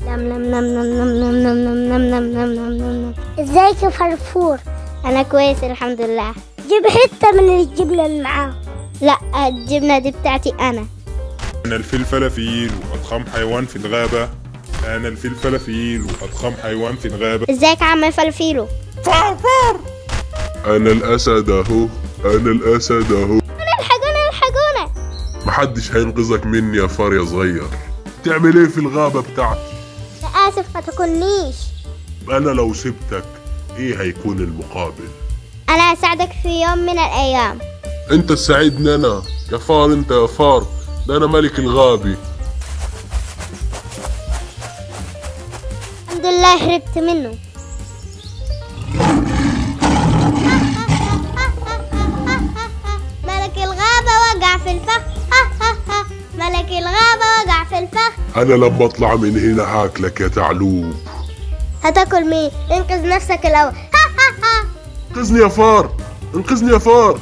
نم نم نم نم نم نم نم نم نم نم نم نم نم ازيك يا فرفور انا كويس الحمد لله جيب حته من الجبنه اللي معاه لا الجبنه دي بتاعتي انا أنا الفيل فلافيل وأضخم حيوان في الغابة أنا الفيل فلافيل وأضخم حيوان في الغابة ازيك يا عم فلفيلو انا الاسد اهو انا الاسد اهو الحقونا الحقونا محدش هينقذك مني يا فار يا صغير تعمل ايه في الغابة بتاعتي لا اسف ما تكونيش انا لو سبتك ايه هيكون المقابل انا هساعدك في يوم من الايام انت تساعدني انا يا فار انت يا فار ده انا ملك الغابي الحمد لله هربت منه ملك الغابة وقع في الفخ ملك الغابة وقع في الفخ انا لما اطلع من هنا هاكلك يا تعلوب هتاكل مين انقذ نفسك الاول انقذني يا فار انقذني يا فار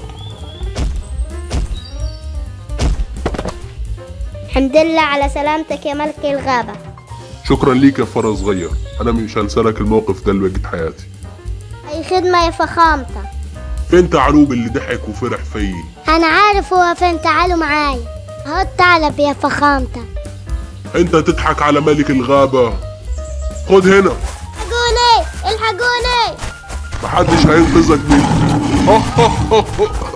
الحمد لله على سلامتك يا ملك الغابة شكرا ليك يا فار صغير انا مش هنسالك الموقف ده لبقية حياتي اي خدمة يا فخامتك فين تعلوب اللي ضحك وفرح فيي انا عارف هو فين تعالوا معاي اهو الثعلب يا فخامتك انت تضحك على ملك الغابة خد هنا الحقوني الحقوني محدش هينقذك مني